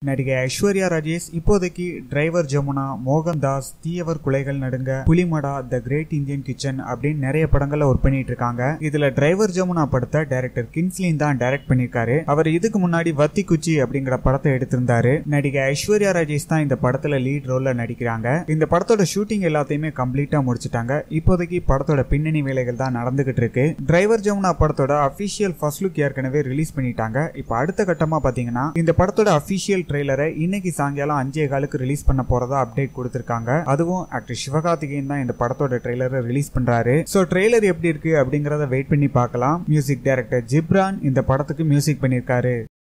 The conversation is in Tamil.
நடிகை ஐஸ்வர்யா ராஜேஷ் இப்போதைக்கு டிரைவர் ஜமுனா மோகன்தாஸ் தீயவர் குலைகள் நடுங்க Pulimada the great Indian kitchen அப்படின்னு நிறைய படங்கள்ல ஒர்க் பண்ணிட்டு இருக்காங்க இதுல டிரைவர் ஜமுனா படத்தை டைரக்டர் கின்ஸ்லின் தான் டைரக்ட் பண்ணிருக்காரு அவர் இதுக்கு முன்னாடி வத்தி குச்சி அப்படிங்கிற படத்தை எடுத்திருந்தாரு நடிகை ஐஸ்வர்யா ராஜேஷ் தான் இந்த படத்துல லீட் ரோல்ல நடிக்கிறாங்க இந்த படத்தோட ஷூட்டிங் எல்லாத்தையுமே கம்ப்ளீட்டா முடிச்சிட்டாங்க இப்போதைக்கு படத்தோட பின்னணி வேலைகள் தான் நடந்துகிட்டு இருக்கு டிரைவர் ஜமுனா படத்தோட அபிஷியல் ஃபர்ஸ்ட் லுக் ஏற்கனவே ரிலீஸ் பண்ணிட்டாங்க இப்போ அடுத்த கட்டமா பாத்தீங்கன்னா இந்த படத்தோட அபிஷியல் ட்ரெய்லரை இன்னைக்கு சாயங்காலம் அஞ்சே காலுக்கு ரிலீஸ் பண்ண போறதா அப்டேட் கொடுத்திருக்காங்க அதுவும் ஆக்டர் சிவகார்த்திகேயன் தான் இந்த படத்தோட ட்ரெய்லரை ரிலீஸ் பண்றாரு சோ ட்ரெய்லர் எப்படி இருக்கு அப்படிங்கறத வெயிட் பண்ணி பார்க்கலாம் மியூசிக் டைரக்டர் ஜிப்ரான் இந்த படத்துக்கு மியூசிக் பண்ணிருக்காரு